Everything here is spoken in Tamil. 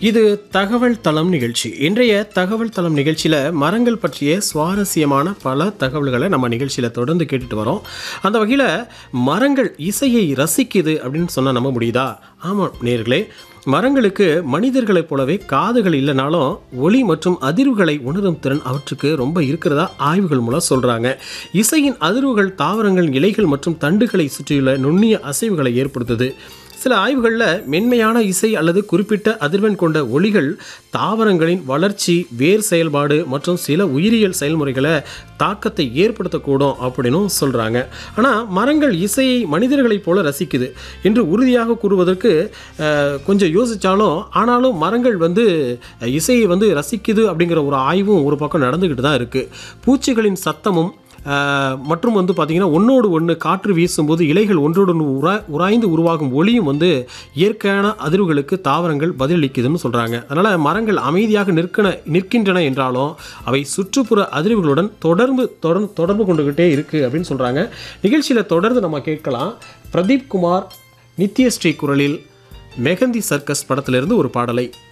இது தகவல் தளம் நிகழ்ச்சி இன்றைய தகவல் தளம் நிகழ்ச்சியில் மரங்கள் பற்றிய சுவாரஸ்யமான பல தகவல்களை நம்ம நிகழ்ச்சியில் தொடர்ந்து கேட்டுட்டு வரோம் அந்த வகையில் மரங்கள் இசையை ரசிக்குது அப்படின்னு சொன்னால் நம்ப முடியுதா ஆமாம் நேர்களே மரங்களுக்கு மனிதர்களைப் போலவே காதுகள் இல்லைனாலும் ஒளி மற்றும் அதிர்வுகளை உணரும் திறன் அவற்றுக்கு ரொம்ப இருக்கிறதா ஆய்வுகள் மூலம் சொல்கிறாங்க இசையின் அதிர்வுகள் தாவரங்கள் இலைகள் மற்றும் தண்டுகளை சுற்றியுள்ள நுண்ணிய அசைவுகளை ஏற்படுத்துது சில ஆய்வுகளில் மென்மையான இசை அல்லது குறிப்பிட்ட அதிர்வெண் கொண்ட ஒளிகள் தாவரங்களின் வளர்ச்சி வேர் செயல்பாடு மற்றும் சில உயிரியல் செயல்முறைகளை தாக்கத்தை ஏற்படுத்தக்கூடும் அப்படின்னும் சொல்கிறாங்க ஆனால் மரங்கள் இசையை மனிதர்களைப் போல ரசிக்குது என்று உறுதியாக கூறுவதற்கு அஹ், கொஞ்சம் யோசித்தாலும் ஆனாலும் மரங்கள் வந்து அஹ், இசையை வந்து ரசிக்குது அப்படிங்கிற ஒரு ஆய்வும் ஒரு பக்கம் நடந்துக்கிட்டு தான் இருக்குது பூச்சிகளின் சத்தமும் ஆஹ் மற்றும் வந்து பார்த்திங்கன்னா ஒன்றோடு ஒன்று காற்று வீசும்போது இலைகள் ஒன்றோடு ஒன்று உரா உராய்ந்து உருவாகும் ஒளியும் வந்து இயற்கையான அதிர்வுகளுக்கு தாவரங்கள் பதிலளிக்குதுன்னு சொல்கிறாங்க அதனால் மரங்கள் அமைதியாக நிற்கன நிற்கின்றன என்றாலும் அவை சுற்றுப்புற அதிர்வுகளுடன் தொடர்பு தொடர்ந்து தொடர்பு கொண்டுகிட்டே இருக்குது அப்படின்னு சொல்கிறாங்க நிகழ்ச்சியில் தொடர்ந்து நம்ம கேட்கலாம் பிரதீப் குமார் நித்யஸ்ரீ குரலில் மெகந்தி சர்க்கஸ் படத்திலிருந்து ஒரு பாடலை